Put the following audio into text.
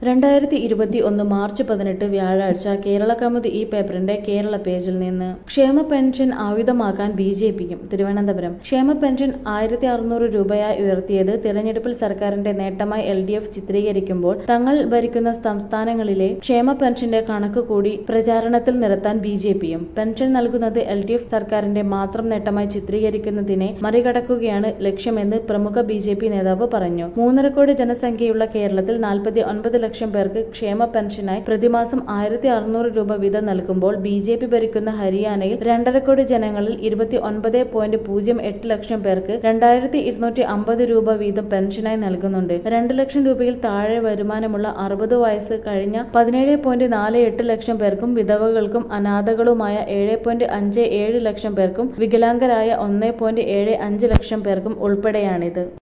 രണ്ടായിരത്തി ഇരുപത്തി ഒന്ന് മാർച്ച് പതിനെട്ട് വ്യാഴാഴ്ച കേരള കൗമുദി ഈ പേപ്പറിന്റെ കേരള പേജിൽ നിന്ന് ക്ഷേമ പെൻഷൻ ആയുധമാക്കാൻ ബി ജെ പിയും തിരുവനന്തപുരം ക്ഷേമ പെൻഷൻ ആയിരത്തി അറുന്നൂറ് രൂപയായി ഉയർത്തിയത് തിരഞ്ഞെടുപ്പിൽ സർക്കാരിന്റെ നേട്ടമായി എൽ ഡി എഫ് ചിത്രീകരിക്കുമ്പോൾ തങ്ങൾ ഭരിക്കുന്ന സംസ്ഥാനങ്ങളിലെ ക്ഷേമ പെൻഷന്റെ കണക്ക് കൂടി പ്രചാരണത്തിൽ നിരത്താൻ ബി ജെ പിയും പെൻഷൻ നൽകുന്നത് എൽ ഡി എഫ് സർക്കാരിന്റെ മാത്രം നേട്ടമായി ചിത്രീകരിക്കുന്നതിനെ മറികടക്കുകയാണ് ലക്ഷ്യമെന്ന് പ്രമുഖ ബി ജെ പി നേതാവ് പറഞ്ഞു മൂന്നര കോടി ജനസംഖ്യയുള്ള കേരളത്തിൽ നാൽപ്പത്തി ഒൻപത് ലക്ഷം പേർക്ക് ക്ഷേമ പെൻഷനായി പ്രതിമാസം ആയിരത്തി അറുന്നൂറ് രൂപ വീതം നൽകുമ്പോൾ ബി ജെ പി ഭരിക്കുന്ന ഹരിയാനയിൽ രണ്ടര കോടി ജനങ്ങളിൽ ഇരുപത്തി ഒൻപത് പോയിന്റ് പൂജ്യം എട്ട് ലക്ഷം പേർക്ക് രണ്ടായിരത്തി ഇരുന്നൂറ്റി അമ്പത് രൂപ വീതം പെൻഷനായി നൽകുന്നുണ്ട് രണ്ട് ലക്ഷം രൂപയിൽ താഴെ വരുമാനമുള്ള അറുപത് വയസ്സ് കഴിഞ്ഞ പതിനേഴ് പോയിന്റ് നാല് എട്ട് ലക്ഷം പേർക്കും വിധവകൾക്കും അനാഥകളുമായ ഏഴ് പോയിന്റ് അഞ്ച് ഏഴ് ലക്ഷം പേർക്കും വികലാംഗരായ ഒന്ന് പോയിന്റ് ഏഴ് അഞ്ച് ലക്ഷം പേർക്കും ഉൾപ്പെടെയാണിത്